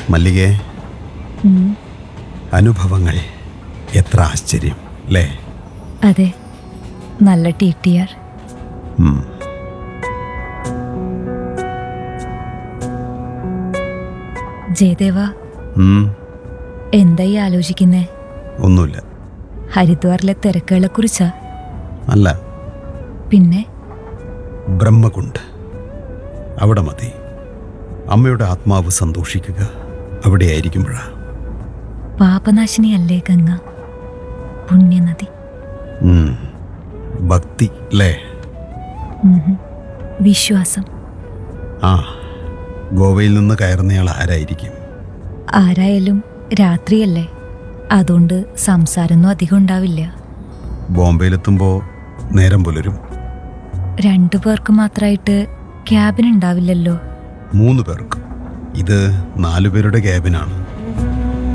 മല്ലികെ ഉം, അനുഭവങ്ങൾ എത്ര ആശ്ചര്യം അല്ലേ അതെ നല്ല ടി ടി ആർ ഉം. ജയദേവ ഉം. എന്തായി ആലോചിക്കുന്നേ ഒന്നുമില്ല ഹരിദ്വാറിലെ തിരക്കുകളെ കുറിച്ചാ അല്ല പിന്നെ ബ്രഹ്മകുണ്ട് അവിടെ മതി അമ്മയുടെ ആത്മാവ് സന്തോഷിക്കുക അവിടെ ആയിരിക്കുമ്പോഴാ പാപനാശിനിയല്ലേ ഗംഗ പുണ്യനദി ഉം. ഭക്തി അല്ലേ ഉം. വിശ്വാസം ആ ഗോവയിൽ നിന്ന് കയറുന്നയാൾ ആരായിരിക്കും ആരായാലും രാത്രിയല്ലേ അതുകൊണ്ട് സംസാരമൊന്നും അധികം ഉണ്ടാവില്ല ബോംബെയിലെത്തുമ്പോൾ നേരം പുലരും രണ്ടു പേർക്ക് മാത്രമായിട്ട് ക്യാബിൻ ഉണ്ടാവില്ലല്ലോ മൂന്ന് പേർക്ക് ഇത് നാലു പേരുടെ ക്യാബിനാണ്